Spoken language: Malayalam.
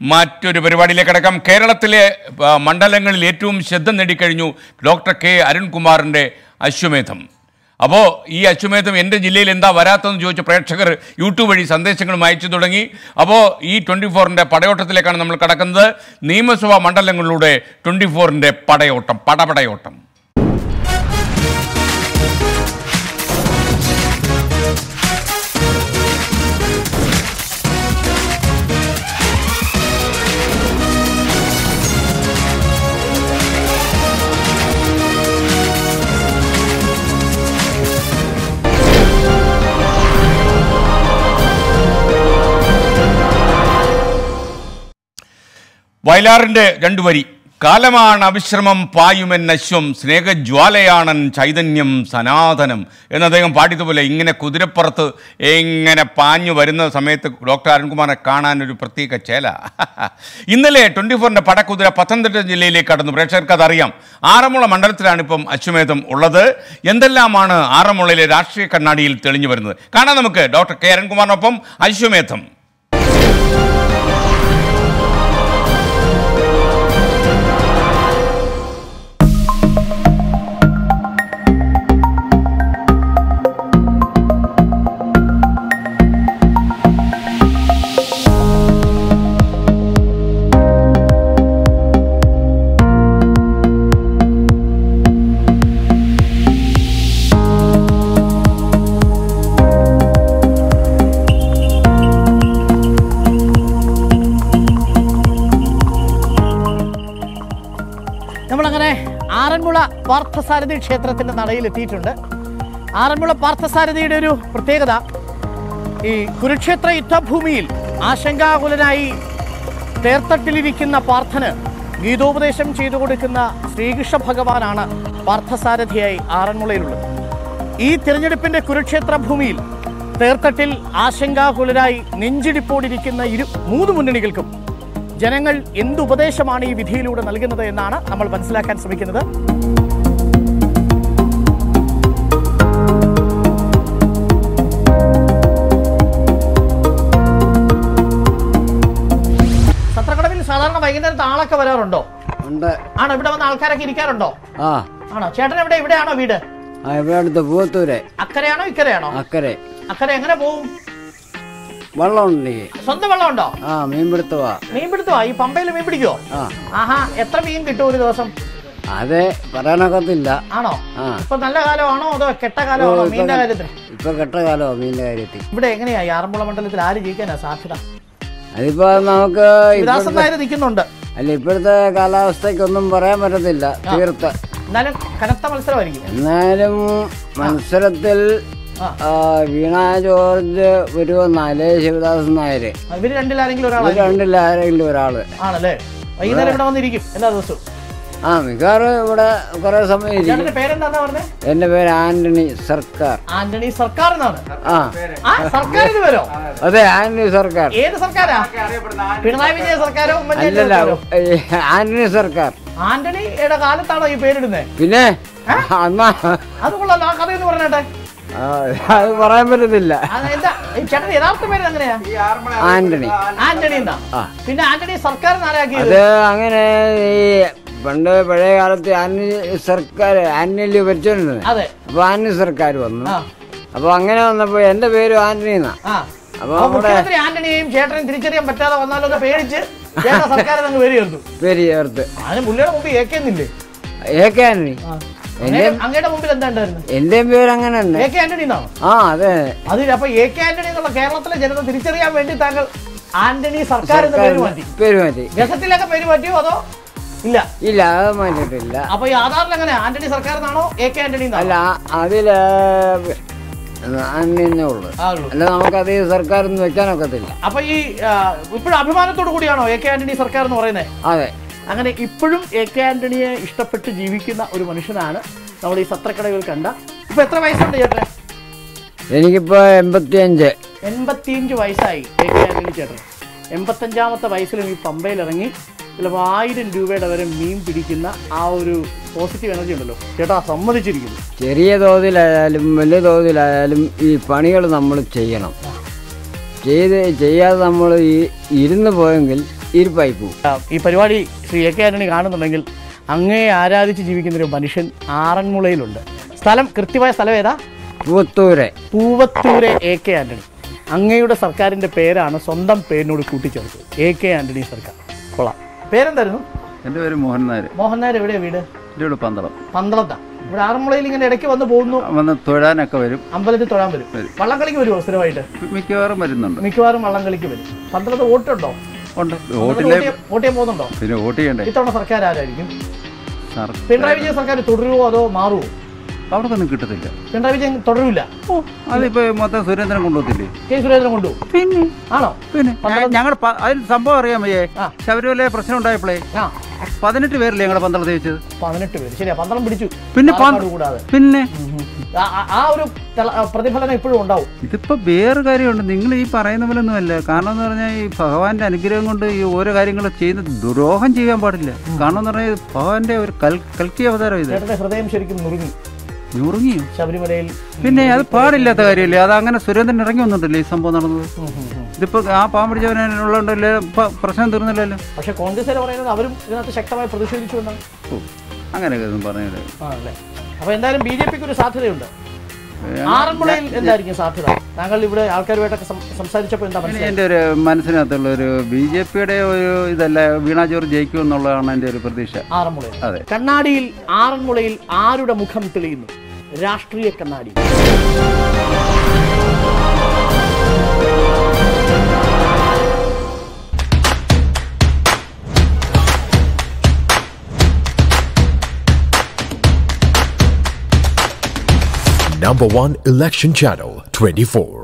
മറ്റൊരു പരിപാടിയിലേക്ക് കിടക്കാം കേരളത്തിലെ ആ, മണ്ഡലങ്ങളിൽ ഏറ്റവും ശ്രദ്ധ നേടിക്കഴിഞ്ഞു ഡോക്ടർ കെ അരുൺകുമാറിൻ്റെ അശ്വമേധം അപ്പോൾ ഈ അശ്വമേധം എൻ്റെ ജില്ലയിൽ എന്താ വരാത്തതെന്ന് ചോദിച്ച പ്രേക്ഷകർ യൂട്യൂബ് വഴി സന്ദേശങ്ങളും അയച്ചു തുടങ്ങി അപ്പോൾ ഈ ട്വൻറ്റി ഫോറിൻ്റെ പടയോട്ടത്തിലേക്കാണ് നമ്മൾ കടക്കുന്നത് നിയമസഭാ മണ്ഡലങ്ങളിലൂടെ ട്വൻറ്റി ഫോറിൻ്റെ പടയോട്ടം പടപടയോട്ടം വയലാറിൻ്റെ രണ്ടു വരി കാലമാണ് അവിശ്രമം പായുമെൻ അശ്വം സ്നേഹജ്വാലയാണൻ ചൈതന്യം സനാതനം എന്ന് അദ്ദേഹം പാടിയതുപോലെ ഇങ്ങനെ കുതിരപ്പുറത്ത് ഇങ്ങനെ പാഞ്ഞു വരുന്ന സമയത്ത് ഡോക്ടർ അരുൺകുമാറിനെ കാണാൻ ഒരു പ്രത്യേക ചേല ഇന്നലെ ട്വൻറ്റി ഫോറിൻ്റെ പടക്കുതിര പത്തനംതിട്ട ജില്ലയിലേക്ക് കടന്നു പ്രേക്ഷകർക്ക് അതറിയാം ആറന്മുള മണ്ഡലത്തിലാണ് ഇപ്പം അശ്വമേധം ഉള്ളത് എന്തെല്ലാമാണ് ആറന്മുളയിലെ രാഷ്ട്രീയ കണ്ണാടിയിൽ തെളിഞ്ഞു വരുന്നത് കാണാം നമുക്ക് ഡോക്ടർ കെ അരുൺകുമാറിനൊപ്പം അശ്വമേധം നമ്മളങ്ങനെ ആറന്മുള പാർത്ഥസാരഥി ക്ഷേത്രത്തിന്റെ നടയിൽ എത്തിയിട്ടുണ്ട് ആറന്മുള പാർത്ഥസാരഥിയുടെ ഒരു പ്രത്യേകത ഈ കുരുക്ഷേത്ര യുദ്ധഭൂമിയിൽ ആശങ്കാകുലനായി തേർത്തട്ടിലിരിക്കുന്ന പാർത്ഥന് ഗീതോപദേശം ചെയ്തു കൊടുക്കുന്ന ശ്രീകൃഷ്ണ ഭഗവാനാണ് പാർത്ഥസാരഥിയായി ആറന്മുളയിലുള്ളത് ഈ തിരഞ്ഞെടുപ്പിന്റെ കുരുക്ഷേത്ര ഭൂമിയിൽ തേർത്തട്ടിൽ ആശങ്കാകുലരായി നെഞ്ചിടിപ്പോടിരിക്കുന്ന ഇരു മൂന്ന് മുന്നണികൾക്കും ജനങ്ങൾ എന്ത് ഉപദേശമാണ് ഈ വിധിയിലൂടെ നൽകുന്നത് എന്നാണ് നമ്മൾ മനസ്സിലാക്കാൻ ശ്രമിക്കുന്നത് സത്രക്കടവിൽ സാധാരണ വൈകുന്നേരത്ത് ആളൊക്കെ വരാറുണ്ടോ ഉണ്ട് ആണോ ഇവിടെ വന്ന ആൾക്കാരൊക്കെ ഇരിക്കാറുണ്ടോ ആ ആണോ ചേട്ടൻ എവിടെ ഇവിടെയാണോ വീട് ആ ഇവിടെ അടുത്ത് പൂത്തൂര് അക്കരയാണോ ഇക്കരയാണോ അക്കരെ അക്കരെ എങ്ങനെ പോവും വെള്ളമുണ്ട് സ്വന്തം വെള്ളമുണ്ടോ ആ മീൻപിടുത്തവാ മീൻ പിടുത്തോ ഈ പമ്പയിൽ മീൻ പിടിക്കോ ആ ആഹാ എത്ര മീൻ കിട്ടും ഒരു ദിവസം അത് പറയാനൊക്കത്തില്ല ആണോ ആ ഇപ്പൊ നല്ല കാലമാണോ അതോ കെട്ട കാലമാണോ മീനിന്റെ കാര്യത്തിൽ ഇപ്പൊ കെട്ട കാലമാ മീനിന്റെ കാര്യത്തിൽ ഇവിടെ എങ്ങനെയാ ഈ ആറന്മുള മണ്ഡലത്തിൽ ആര് ജയിക്കാനാ സാധ്യത അതിപ്പോ നമുക്ക് വിലാസം ഇപ്പോഴത്തെ നായർ നിൽക്കുന്നുണ്ട് അല്ല ഇപ്പോഴത്തെ കാലാവസ്ഥയ്ക്കൊന്നും പറയാൻ പറ്റത്തില്ല തീർത്ത് എന്നാലും കനത്ത മത്സരമായിരിക്കും എന്നാലും മത്സരത്തിൽ ആ. ആ, വീണ ജോർജ് വരുമെന്നാലേ ശിവദാസൻ നായര് ഇവര് രണ്ടിലാരെങ്കിലും ഇത് ഒരാളാണ് രണ്ടിൽ ആരെങ്കിലും ഒരാള് ആണല്ലേ വൈകുന്നേരം ഇവിടെ വന്നിരിക്കും എല്ലാ ദിവസവും ആ മിക്കവാറും ഇവിടെ കുറെ സമയം ഇരിക്കും ചേട്ടന്റെ പേരെന്താ പറഞ്ഞേ എന്റെ പേര് ആന്റണി സർക്കാർ ആന്റണി സർക്കാർ എന്നാണ് ആ ആ സർക്കാരിന് വരോ അതെ ആന്റണി സർക്കാർ ഏത് സർക്കാരാ പിണറായി വിജയ സർക്കാരോ ഉമ്മൻചാണ്ടി അല്ലല്ല സർക്കാരോ ഏ, ആന്റണി സർക്കാർ ആന്റണിയുടെ കാലത്താണോ ഈ പേരിടുന്നത് പിന്നെ അന്നാ അത് കൊള്ളാലോ ആ കഥയൊന്ന് പറഞ്ഞേട്ടെ ആ, അത് പറയാൻ പറ്റത്തില്ല അത് എന്താ ഈ ചേട്ടൻ യഥാർത്ഥ പേര് എങ്ങനെയാ ആന്റണി ആന്റണി എന്നാ ആ. പിന്നെ ആന്റണി സർക്കാർ ആരാക്കിയത് അത് അങ്ങനെ ഈ പണ്ട് പഴയ കാലത്ത് ആന്റണി സർക്കാർ ആന്റണി ഭരിച്ചോണ്ടിരുന്നത് അതെ അപ്പൊ ആന്റണി സർക്കാർ വന്നു ആ അപ്പൊ അങ്ങനെ വന്നപ്പോ എന്റെ പേര് ആന്റണി എന്നാ ആ അപ്പൊ അപ്പൊ നമ്മുടെ മുഖ്യമന്ത്രി ആന്റണിയെയും ചേട്ടനെയും തിരിച്ചറിയാൻ പറ്റാതെ വന്നാലോ എന്ന് പേടിച്ച് ചേട്ടൻ സർക്കാർ അങ്ങ് പേര് ചേർത്തു പേര് ചേർത്ത് അതിന് പുള്ളിയുടെ മുമ്പ് ഏക്കുന്നില്ലേ എ കെ ആന്റണി അങ്ങയുടെ മുമ്പിൽ എന്താ ഉണ്ടായിരുന്നു എന്റെയും പേര് അങ്ങനെ തന്നെ എ കെ ആന്റണി എന്നാണോ ആ അതെ അതിൽ അപ്പൊ എ കെ ആന്റണി എന്നുള്ള കേരളത്തിലെ ജനത തിരിച്ചറിയാൻ വേണ്ടി താങ്കൾ ആന്റണി സർക്കാർ എന്ന പേര് മാറ്റി പേര് മാറ്റി ഗസറ്റിലൊക്കെ പേര് മാറ്റിയോ അതോ ഇല്ല ഇല്ല അത് മാറ്റിയിട്ടില്ല അപ്പൊ ഈ ആധാറിൽ എങ്ങനെ ആന്റണി സർക്കാർ എന്നാണോ എ കെ ആന്റണി എന്നാണോ അല്ല അതില് അന്നേ ഉള്ളു ആ ഉള്ളൂ. അല്ല നമുക്ക് അത് സർക്കാരൊന്നും വെക്കാനൊക്കത്തില്ല അപ്പൊ ഈ ഇപ്പോഴും അഭിമാനത്തോടു കൂടിയാണോ എ കെ ആന്റണി സർക്കാർ എന്ന് പറയുന്നത് അതെ അങ്ങനെ ഇപ്പോഴും എ കെ ആന്റണിയെ ഇഷ്ടപ്പെട്ട് ജീവിക്കുന്ന ഒരു മനുഷ്യനാണ് നമ്മൾ ഈ സത്രക്കടയിൽ കണ്ട ഇപ്പൊ എത്ര വയസ്സുണ്ട് ചേട്ടൻ എനിക്കിപ്പോ എൺപത്തിയഞ്ച് എൺപത്തിയഞ്ച് വയസ്സായി എ കെ ആന്റണി ചേട്ടൻ എൺപത്തഞ്ചാമത്തെ വയസ്സിലും ഈ പമ്പയിൽ ഇറങ്ങി ചിലപ്പോൾ ആയിരം രൂപയുടെ വരെ മീൻ പിടിക്കുന്ന ആ ഒരു പോസിറ്റീവ് എനർജി ഉണ്ടല്ലോ ചേട്ടാ സമ്മതിച്ചിരിക്കുന്നു ചെറിയ തോതിലായാലും വലിയ തോതിലായാലും ഈ പണികൾ നമ്മൾ ചെയ്യണം ചെയ്ത് ചെയ്യാതെ നമ്മൾ ഈ ഇരുന്ന് പോയെങ്കിൽ ഇരിപ്പായി പോകും ആ, ഈ പരിപാടി ശ്രീ എ കെ ആന്റണി കാണുന്നുണ്ടെങ്കിൽ അങ്ങേ ആരാധിച്ച് ജീവിക്കുന്ന ഒരു മനുഷ്യൻ ആറന്മുളയിലുണ്ട് സ്ഥലം കൃത്യമായ സ്ഥലം ഏതാ പൂത്തൂര് പൂവത്തൂരെ എ കെ ആന്റണി അങ്ങയുടെ സർക്കാരിന്റെ പേരാണ് സ്വന്തം പേരിനോട് കൂട്ടിച്ചേർത്തത് എ കെ ആന്റണി സർക്കാർ കൊള്ളാം പേരെന്തായിരുന്നു എൻ്റെ പേര് മോഹൻ നായർ മോഹൻ നായർ എവിടെയാ വീട് എൻ്റെ വീട് പന്തളം പന്തളത്താ ഇവിടെ ആറന്മുളയിൽ ഇങ്ങനെ ഇടയ്ക്ക് വന്ന് പോകുന്നു വന്ന് തൊഴാനൊക്കെ വരും അമ്പലത്തിൽ തൊഴാൻ വരും വരും. വള്ളംകളിക്ക് വരുമോ സ്ഥിരമായിട്ട് മിക്കവാറും വരുന്നുണ്ട് മിക്കവാറും വള്ളംകളിക്ക് വരും പന്തളത്ത് വോട്ടുണ്ടോ ഉണ്ട് പന്തളത്ത് വോട്ടിലെ വോട്ട് ചെയ്യാൻ- വോട്ട് ചെയ്യാൻ പോകുന്നുണ്ടോ പിന്നെ വോട്ട് ചെയ്യണ്ടേ ഇത്തവണ സർക്കാർ ആരായിരിക്കും സാർ പിണറായി വിജയൻ സർക്കാർ തുടരുമോ അതോ മാറുമോ അവർക്കൊന്നും കിട്ടത്തില്ല പിണറായി വിജയൻ തുടരില്ല ഓ അതിപ്പോ മൊത്തം സുരേന്ദ്രൻ കൊണ്ടുപോകത്തില്ലേ കെ സുരേന്ദ്രൻ കൊണ്ടു പിന്നെ ആണോ പിന്നെ ഞങ്ങൾ അതിന് സംഭവം അറിയാൻ വയ്യേ ആ. ശബരിമല പ്രശ്നം ഉണ്ടായപ്പോഴേ ആ പതിനെട്ട് പേരില്ലേ ഞങ്ങളുടെ പന്തളത്ത് വെച്ചത് പതിനെട്ട് പേര് ശരിയാ പന്തളം പിടിച്ചു പിന്നെ പ- പാലക്കാട് കൂടാതെ പിന്നെ ആ- ആ- ആ ഒരു തെള- പ്രതിഫലനം ഇപ്പോഴും ഉണ്ടാവും ഇതിപ്പോ വേറെ കാര്യമുണ്ട് നിങ്ങൾ ഈ പറയുന്ന പോലെ ഒന്നും അല്ല കാരണം എന്ന് പറഞ്ഞാൽ ഈ ഭഗവാന്റെ അനുഗ്രഹം കൊണ്ട് ഈ ഓരോ കാര്യങ്ങൾ ചെയ്യുന്ന ദുരോഹം ചെയ്യാൻ പാടില്ല കാരണം എന്ന് പറഞ്ഞാൽ ഇത് ഭഗവാന്റെ ഒരു കൽ കൽക്കി അവതാരം ഇത് ചേട്ടന്റെ ഹൃദയം ശരിക്കും നുറുങ്ങി ഞുറുങ്ങിയോ ശബരിമലയിൽ പിന്നെ അത് പാടില്ലാത്ത കാര്യമല്ലേ അത് അങ്ങനെ സുരേന്ദ്രൻ ഇറങ്ങി വന്നിട്ടില്ലേ ഈ സംഭവം നടന്നത് ഉം, ഉം, ഉം. ഇതിപ്പോ ആ പാവം പിടിച്ചവനുള്ളതുകൊണ്ടല്ലേ ഇപ്പൊ പ്രശ്നം തീർന്നില്ലല്ലോ പക്ഷെ കോൺഗ്രസ് പറയുന്നത് അവരും ഇതിനകത്ത് ശക്തമായി പ്രതിഷേധിച്ചു എന്നാണ് ഓ അങ്ങനെയൊക്കെ ഒന്നും പറഞ്ഞില്ല ആണല്ലേ അപ്പൊ എന്തായാലും ബി ജെ പിക്ക് ഒരു സാധ്യതയുണ്ട് ആറന്മുളയിൽ എന്തായിരിക്കും സാധ്യത താങ്കൾ ഇവിടെ ആൾക്കാരുമായിട്ടൊക്കെ സം- സംസാരിച്ചപ്പോൾ എന്താ ഇനി മനസ്സിലായത് എൻ്റെ ഒരു മനസ്സിനകത്തുള്ള ഒരു ബി ജെ പിയുടെ ഒരു ഇതല്ല വീണ ജോർജ് ജയിക്കും എന്നുള്ളതാണ് എൻ്റെ ഒരു പ്രതീക്ഷ ആറന്മുളയിൽ അതെ കണ്ണാടിയിൽ ആറന്മുളയിൽ ആരുടെ മുഖം തെളിയുന്നു രാഷ്ട്രീയ കണ്ണാടി Number one election channel 24.